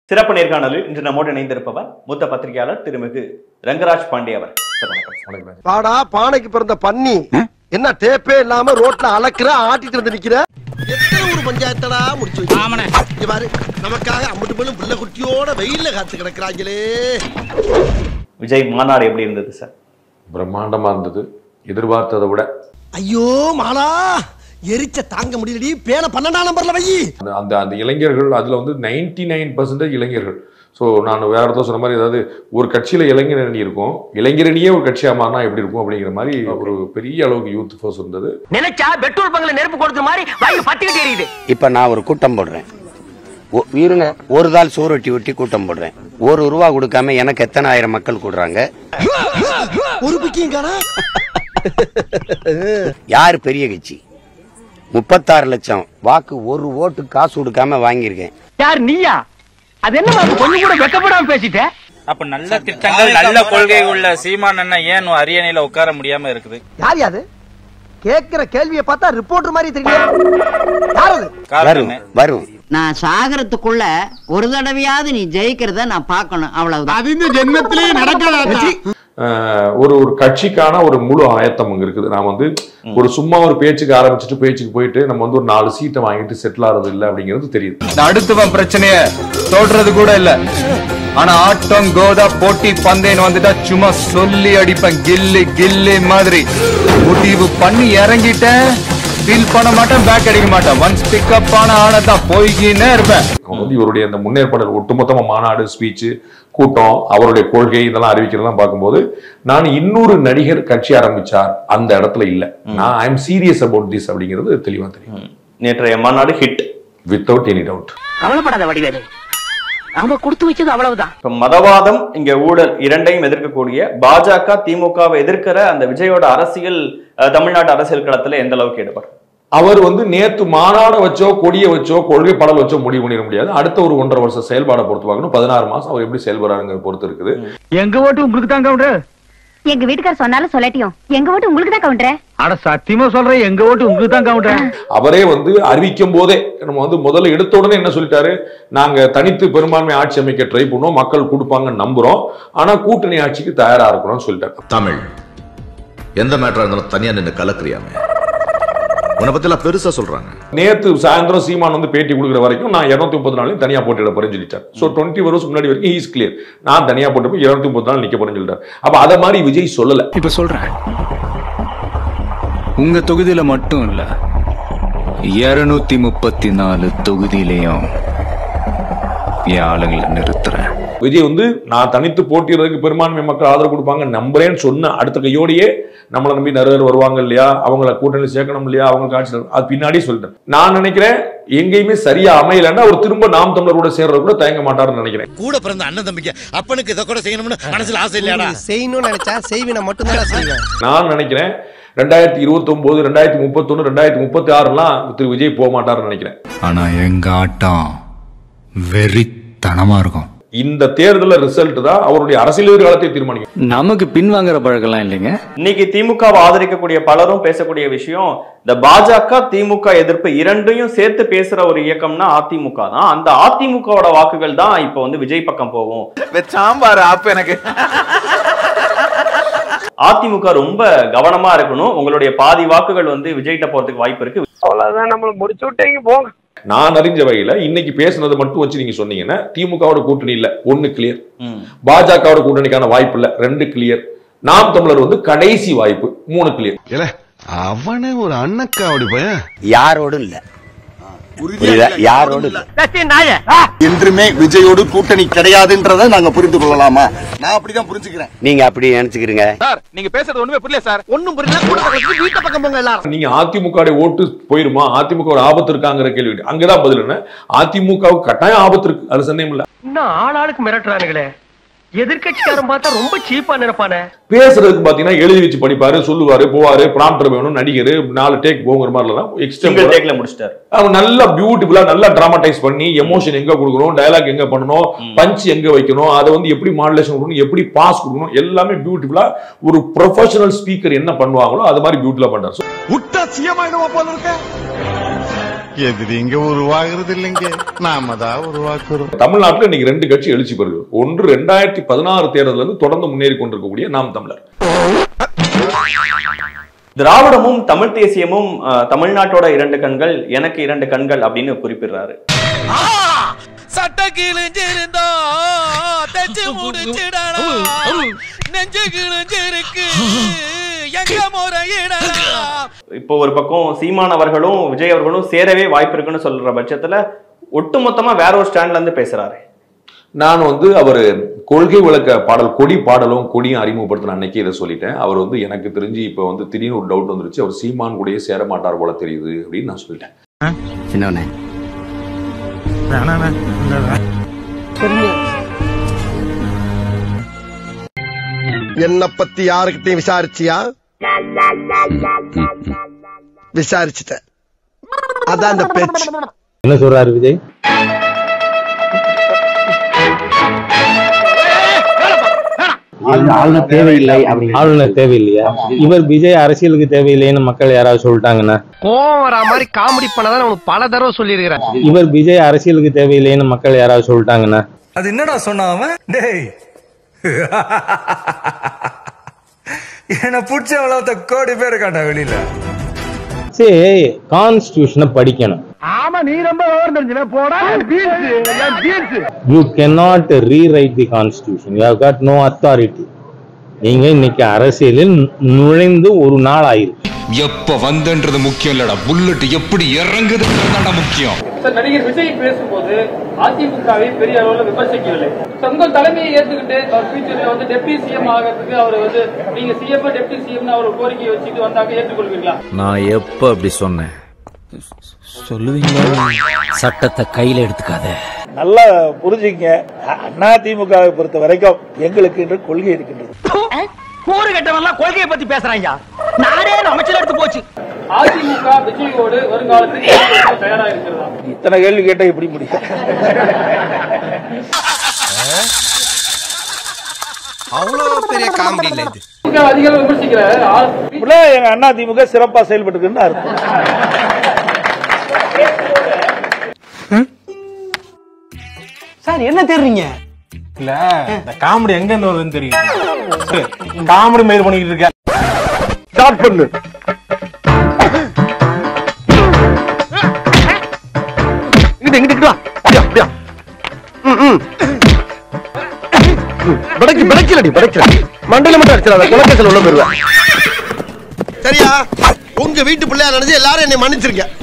சிறப்பு நேர்காணலில் இன்று நம்மோடு இணைந்திருப்பவர் மூத்த பத்திரிகையாளர் திருமிகு ரங்கராஜ் பாண்டே அவர் சார், வணக்கம். பாடா பானைக்கு பிறந்த பன்னி என்ன டேப்பே இல்லாம ரோட்ல அளக்குற ஆட்டிட்டு வந்து நிக்கிற எத்தனை ஒரு பஞ்சாயத்தடா முடிச்சு வச்சு? இங்க பாரு நமக்காக அம்பட்டு போலும் புள்ள குட்டியோட வெயில்ல காத்து கிடக்குறாங்களே விஜய் மாநாடு எப்படி இருந்தது சார் பிரம்மாண்டமா இருந்தது எதிர்பார்த்ததை விட ஐயோ மாலா எரிச்ச தாங்க முடியலடி பேன பன்னெண்டாம் நம்பர்ல வை அந்த- அந்த அந்த இளைஞர்கள் அதுல வந்து நைன்டி நைன் பர்சன்டேஜ் இளைஞர்கள் ஸோ நான் வேற ஒருத்தர் சொன்ன மாதிரி ஏதாவது ஒரு கட்சியில இளைஞர் அணி இருக்கும் இளைஞரணியே ஒரு கட்சியா மாறினா எப்படி இருக்கும் அப்படிங்கிற மாதிரி ஒரு பெரிய அளவுக்கு யூத் ஃபோர்ஸ் இருந்தது நினைச்சா பெட்ரோல் பங்க்ல நெருப்பு கொடுத்த மாதிரி வாயு பத்திக்கிட்டு எரியுது இப்ப நான் ஒரு கூட்டம் போடுறேன் ஒ- இருங்க ஒரு தாள் சோறு ஒட்டி ஒட்டி கூட்டம் போடுறேன் ஒரு ரூபா கொடுக்காம எனக்கு எத்தனை ஆயிரம் மக்கள் கூடுறாங்க ஒரு பிக்கியும் காணா யார் பெரிய கட்சி முப்பத்தாறு லட்சம் வாக்கு ஒரு ஓட்டு காசு கொடுக்காம வாங்கியிருக்கேன் யார் நீயா அது என்ன கொஞ்சம் கூட வெக்கப்படாம பேசிட்ட அப்ப நல்ல திட்டங்கள் நல்ல கொள்கை உள்ள சீமான் அண்ணா ஏன் அரியணையில உட்கார முடியாம இருக்குது யார் யாது கேக்குற கேள்வியை பார்த்தா ரிப்போர்ட்டர் மாதிரி தெரியல யார் அது காரணம் வரும் வரும் நான் சாகரத்துக்குள்ள ஒரு தடவையாவது நீ ஜெயிக்கிறத நான் பார்க்கணும் அவ்வளவுதான் அஹ், ஒரு ஒரு கட்சிக்கான ஒரு முழு ஆயத்தம் அங்க இருக்குது நான் வந்து ஒரு சும்மா ஒரு பேச்சுக்கு ஆரம்பிச்சுட்டு பேச்சுக்கு போயிட்டு நம்ம வந்து ஒரு நாலு சீட்டை வாங்கிட்டு செட்டில் ஆறது இல்லை அப்படிங்கிறது தெரியுது அடுத்தவன் பிரச்சனைய தோடுறது கூட இல்ல ஆனா ஆட்டம் கோதா போட்டி பந்தேன்னு வந்துட்டா சும்மா சொல்லி அடிப்பேன் கில்லி கில்லி மாதிரி முடிவு பண்ணி இறங்கிட்டேன் ஃபீல் பண்ண மாட்டேன் பேக் அடிக்க மாட்டேன் ஒன்ஸ் பிக்கப் ஆன ஆனதான் போய்கினே இருப்பேன் அவங்க வந்து இவருடைய அந்த முன்னேற்பாடு ஒட்டுமொத்தமா மாநாடு ஸ்பீச் கூட்டம் அவருடைய கொள்கை இதெல்லாம் அறிவிக்கிறதெல்லாம் பார்க்கும்போது நான் இன்னொரு நடிகர் கட்சி ஆரம்பிச்சார் அந்த இடத்துல இல்ல நான் I am serious about this அப்படிங்கிறது தெளிவா தெரியும் நேற்றைய மாநாடு ஹிட் வித்தவுட் எனி டவுட் கவலைப்படாத வடிவேலு நாம கொடுத்து வச்சது அவ்வளவுதான் இப்ப மதவாதம் இங்க ஊழல் இரண்டையும் எதிர்க்கக்கூடிய பாஜக திமுகவை எதிர்க்கிற அந்த விஜயோட அரசியல் அஹ், தமிழ்நாட்டு அரசியல் களத்துல எந்த அளவுக்கு ஈடுபடும் அவர் வந்து நேத்து மாநாட வச்சோ கொடிய வச்சோ கொள்கை படல் வச்சோ முடிவு பண்ணிட முடியாது அடுத்த ஒரு ஒன்றரை வருஷம் செயல்பாடை பொறுத்து பார்க்கணும் பதினாறு மாசம் அவர் எப்படி செயல்படுறாருங்கிறத பொறுத்து இருக்குது எங்க ஓட்டு உங்களுக்கு தான் கவுண்டர் எங்க வீட்டுக்கார சொன்னாலும் சொல்லட்டியும் எங்க ஓட்டு உங்களுக்கு தான் கவுண்டரே அட சத்தியமா சொல்றேன் எங்க ஓட்டு உங்களுக்கு தான் கவுண்டர் அவரே வந்து அறிவிக்கும் போதே நம்ம வந்து முதல்ல எடுத்த உடனே என்ன சொல்லிட்டாரு நாங்க தனித்து பெரும்பான்மை ஆட்சி அமைக்க ட்ரை பண்ணுவோம் மக்கள் கொடுப்பாங்கன்னு நம்புறோம் ஆனா கூட்டணி ஆட்சிக்கு தயாரா இருக்கிறோம்னு சொல்லிட்டாரு தமிழ் எந்த மேட்டரா இருந்தாலும் தனியா நின்னு கலக்குறியாமே உன்னை பத்தி எல்லாம் பெருசா சொல்றாங்க நேத்து சாயந்தரம் சீமான் வந்து பேட்டி கொடுக்குற வரைக்கும் நான் இருநூத்தி முப்பது நாளையும் தனியா போட்டியிட போறேன்னு சொல்லிட்டார் ஸோ டுவெண்ட்டி வருஷம் முன்னாடி வரைக்கும் இஸ் கிளியர் நான் தனியா போட்டு போய் இருநூத்தி முப்பது நாள் நிக்க போறேன்னு சொல்லிட்டார் அப்ப அதை மாதிரி விஜய் சொல்லல இப்ப சொல்றேன் உங்க தொகுதியில மட்டும் இல்ல இருநூத்தி முப்பத்தி நாலு தொகுதியிலையும் என் ஆளுங்களை நிறுத்துறேன் விஜய் வந்து நான் தனித்து போட்டியிடுறதுக்கு பெரும்பான்மை மக்கள் ஆதரவு கொடுப்பாங்க நம்புறேன்னு சொன்ன அடுத்த கையோடையே நம்மளை நம்பி நிறைய பேர் வருவாங்க இல்லையா அவங்கள கூட்டணி சேர்க்கணும் இல்லையா அவங்க ஆட்சி அது பின்னாடி சொல்லிட்டேன் நான் நினைக்கிறேன் எங்கேயுமே சரியா அமையலன்னா அவர் திரும்ப நாம் தமிழரோட சேர்றது கூட தயங்க மாட்டாருன்னு நினைக்கிறேன் கூட பிறந்த அண்ணன் தம்பிக்கு அப்பனுக்கு இதை கூட செய்யணும்னு மனசுல ஆசை இல்லையாடா செய்யணும்னு நினைச்சா செய்வின மட்டும் தான் செய்வேன் நான் நினைக்கிறேன் ரெண்டாயிரத்தி இருபத்தி ஒன்பது ரெண்டாயிரத்தி முப்பத்தொன்னு ரெண்டாயிரத்தி முப்பத்தி ஆறுலாம் திரு விஜய் போக மாட்டாருன்னு நினைக்கிறேன் ஆனா எங்க ஆட்டம் வெறித்தனமா இருக்கும் இந்த தேர்தல் ரிசல்ட் தான் அவருடைய அரசியல் எதிர்காலத்தை தீர்மானிக்கும் நமக்கு பின்வாங்குற பழக்கம்லாம் இல்லைங்க இன்னைக்கு திமுகவை ஆதரிக்கக்கூடிய பலரும் பேசக்கூடிய விஷயம் இந்த பாஜக திமுக எதிர்ப்பு இரண்டையும் சேர்த்து பேசுற ஒரு இயக்கம்னா அதிமுக தான் அந்த அதிமுகவோட வாக்குகள் தான் இப்ப வந்து விஜய் பக்கம் போகும் சாம்பார் ஆப் எனக்கு அதிமுக ரொம்ப கவனமா இருக்கணும் உங்களுடைய பாதி வாக்குகள் வந்து விஜய்கிட்ட போறதுக்கு வாய்ப்பு இருக்கு அவ்வளவுதான் நம்மள முடிச்சு விட்டீங்க போங்க நான் அறிஞ்ச வகையில இன்னைக்கு பேசுனதை மட்டும் வச்சு நீங்க சொன்னீங்கன்னா திமுகவோட கூட்டணி இல்ல ஒன்னு கிளியர் ம். பாஜகவோட கூட்டணிக்கான வாய்ப்பு இல்ல ரெண்டு கிளியர் நாம் தமிழர் வந்து கடைசி வாய்ப்பு மூணு கிளியர் அவனே ஒரு அண்ணக்காவடி பையன் யாரோடும் இல்ல புரியுதா? யாரோடும் இல்ல நாய என்றுமே விஜயோடு கூட்டணி கிடையாதுன்றதை நாங்க புரிந்து கொள்ளலாமா நான் அப்படிதான் புரிஞ்சுக்கிறேன் நீங்க அப்படி நினைச்சுக்கிறீங்க சார் நீங்க பேசுறது ஒண்ணுமே புரியல சார் ஒண்ணும் புரியல கூட பக்கத்துல வீட்டு பக்கம் போங்க எல்லாரும் நீங்க அதிமுக ஓட்டு போயிருமா அதிமுக ஒரு ஆபத்து இருக்காங்கிற கேள்வி அங்கதான் பதில் என்ன அதிமுகவுக்கு கட்டாயம் ஆபத்து இருக்கு அது சந்தேகம் இல்ல இன்னும் ஆளாளுக்கு மிரட்டுறானுங்களே எதிர்கட்சிக்காரன் பார்த்தா ரொம்ப சீப்பா நினைப்பானே பேசுறதுக்கு பாத்தீங்கன்னா எழுதி வச்சு படிப்பாரு சொல்லுவாரு போவாரு பிராம்டர் வேணும் நடிகர் நாலு டேக் போங்கிற மாதிரி எல்லாம் சிங்கிள் எக்ஸ்ட்ரா டேக்ல முடிச்சிட்டாரு அவங்க நல்லா பியூட்டிஃபுல்லா நல்லா டிராமடைஸ் பண்ணி எமோஷன் எங்க கொடுக்கணும் டயலாக் எங்க பண்ணணும் பஞ்ச் எங்க வைக்கணும் அதை வந்து எப்படி மாடுலேஷன் கொடுக்கணும் எப்படி பாஸ் கொடுக்கணும் எல்லாமே பியூட்டிஃபுல்லா ஒரு ப்ரொஃபஷனல் ஸ்பீக்கர் என்ன பண்ணுவாங்களோ அது மாதிரி பியூட்டிஃபுல்லா பண்றாரு So, விட்டா சிஎம் ஆயிடுவா போல இருக்க எதிரிங்க உருவாகிறது இல்லைங்க நாம தான் உருவாக்குறோம் தமிழ்நாட்டில் இன்னைக்கு ரெண்டு கட்சி எழுச்சி பெறுது ஒன்று ரெண்டாயிரத்தி பதினாறு தேர்தலில் இருந்து தொடர்ந்து முன்னேறி கொண்டிருக்கக்கூடிய நாம் தமிழர் திராவிடமும் தமிழ் தேசியமும் அஹ், தமிழ்நாட்டோட இரண்டு கண்கள் எனக்கு இரண்டு கண்கள் அப்படின்னு குறிப்பிடுறாரு சட்ட கிழிஞ்சிருந்தா தச்சு முடிச்சிடடா நெஞ்சு கிழிஞ்சிருக்கு எங்க முறையிடலாம் இப்போ ஒரு பக்கம் சீமான் அவர்களும் விஜய் அவர்களும் சேரவே வாய்ப்பு இருக்குன்னு சொல்ற பட்சத்துல ஒட்டுமொத்தமா வேற ஒரு ஸ்டாண்ட்ல இருந்து பேசுறாரு நான் வந்து அவர் கொள்கை விளக்க பாடல் கொடி பாடலும் கொடியும் அறிமுகப்படுத்தின அன்னைக்கு இதை சொல்லிட்டேன் அவர் வந்து எனக்கு தெரிஞ்சு இப்போ வந்து திடீர்னு ஒரு டவுட் வந்துருச்சு அவர் சீமான் கூடயே சேர மாட்டார் போல தெரியுது அப்படின்னு நான் சொல்லிட்டேன் சின்னவனே என்ன பத்தி யாருக்கிட்டையும் விசாரிச்சியா விசாரிச்சுட்டேன் அதான் அந்த பேச்சு என்ன சொல்றாரு விஜய் ஆளுநர் தேவையில்லை ஆளுநர் தேவையில்லையா இவர் விஜய் அரசியலுக்கு தேவையில்லைன்னு மக்கள் யாராவது சொல்லிட்டாங்கன்னா கோவம் வரா மாதிரி காமெடி பண்ணதான் உனக்கு பல தடவை சொல்லியிருக்கிறேன் இவர் விஜய் அரசியலுக்கு தேவையில்லைன்னு மக்கள் யாராவது சொல்லிட்டாங்கன்னா அது என்னடா சொன்ன அவன் டேய் என்ன பிடிச்ச அவ்வளவு கோடி பேர் இருக்காண்டா வெளியில சரி கான்ஸ்டியூஷனை படிக்கணும் ஆமா நீ ரொம்ப விவரம் தெரிஞ்சுன போடா பீச் you cannot rewrite the constitution you have got no authority நீங்க இன்னைக்கு அரசியலில் நுழைந்து ஒரு நாள் ஆயிருக்கு எப்ப வந்தன்றது முக்கியம் இல்லடா புல்லட் எப்படி இறங்குதுன்றதுதான்டா முக்கியம் சார் நடிகர் விஜய் பேசும்போது அதிமுகவை பெரிய அளவுல விமர்சிக்கவில்லை உங்கள் தலைமையை ஏத்துக்கிட்டு அவர் ஃபியூச்சர்ல வந்து டெப்டி சிஎம் ஆகிறதுக்கு அவர் வந்து நீங்க சிஎம் டெப்டி சிஎம்னு அவர் கோரிக்கை வச்சுட்டு வந்தாங்க ஏற்றுக்கொள்வீங்களா நான் எப்ப அப்படி சொன்னேன் சொல்லுவீங்க சட்டத்தை கையில எடுத்துக்காத நல்லா புரிஞ்சுங்க அண்ணா திமுகவை பொறுத்த வரைக்கும் எங்களுக்கு என்று கொள்கை இருக்கின்றது கூறு கட்டவெல்லாம் கொள்கையை பத்தி பேசுறாங்க நாடே அமைச்சர் எடுத்து போச்சு அதிமுக விஜயோடு வருங்காலத்தில் செயல்பட தயாரா இருக்கிறதா இத்தனை கேள்வி கேட்டா எப்படி முடியும் அவ்வளவு பெரிய காமெடி இல்ல இது திமுக அதிகம் விமர்சிக்கிற ஆ- இப்படிலாம் எங்க அண்ணா திமுக சிறப்பா செயல்பட்டுருக்குன்னு அர்த்தம் சார் என்ன தேடுறீங்க இல்ல இந்த காமெடி எங்க இருந்து வருதுன்னு தெரியும் காமெடி மயிர் பண்ணிக்கிட்டு இருக்க ஸ்டார்ட் பண்ணு இங்கிட்டு இங்கிட்டு வா அப்படியா அப்படியா ம், ம். படைக்கு படைக்கலடி படைக்கல மண்டையில மட்டும் அடிச்சிடாத குலக்கேசல் உள்ள போயிருவேன் சரியா உங்க வீட்டு பிள்ளையா நினைச்சு எல்லாரும் என்னை மன்னிச்சிருங்க